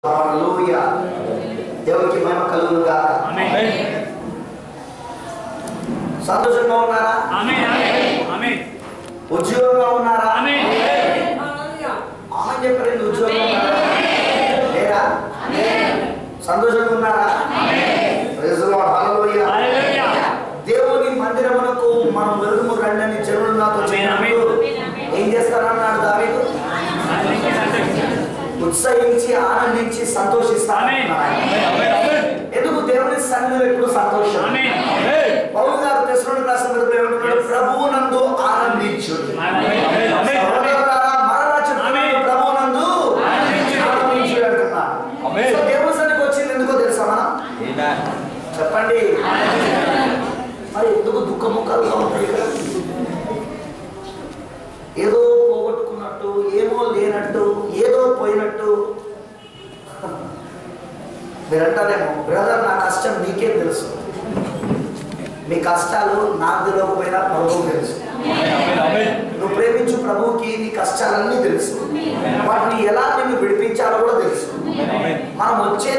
హల్లెలూయా దేవునికి మహిమ కలుగును గాక సంతోషంగా ఉన్నారా ఉద్యోగంగా ఉన్నారా ఆమె చెప్పారండి ఉద్యోగంగా ఉన్నారా లేరా సంతోషంగా ఉన్నారా Praise the Lord. Hallelujah. దేవుని మందిరమునకు మనం వెలుగుము రండని జనులు నాతో చెప్పినప్పుడు ఏం చేస్తారన్నాడు దావీదు ఉత్సహించి ఆనందించి సంతోషిస్తాను ఎందుకు దేవుని సన్నిధిలో ఎప్పుడు సంతోషం పౌరు గారు తెసలోని రాసిన ఏమంటున్నాడు ప్రభువునందు ఆనందించు సహోదరులారా, మరలా చెప్తున్నాను, ప్రభువునందు ఆనందించు అంటున్నాడు. ఆమేన్. సో దేవుని సన్నిధికి వచ్చింది ఎందుకో తెలుసా మనం చెప్పండి మరి ఎందుకు దుఃఖము కలుగా ఉంటాయి ఇక్కడ ఏదో పోగొట్టుకున్నట్టు ఏమో లేనట్టు ఏదో పోయినట్టు మీరు అంటారేమో బ్రదర్ నా కష్టం నీకేం తెలుసు మీ కష్టాలు నాకు తెలియకపోయినా ప్రభువు తెలుసు నువ్వు ప్రేమించు ప్రభువుకి నీ కష్టాలన్నీ తెలుసు వాటిని ఎలా నిన్ను విడిపించాలో కూడా తెలుసు మనం వచ్చే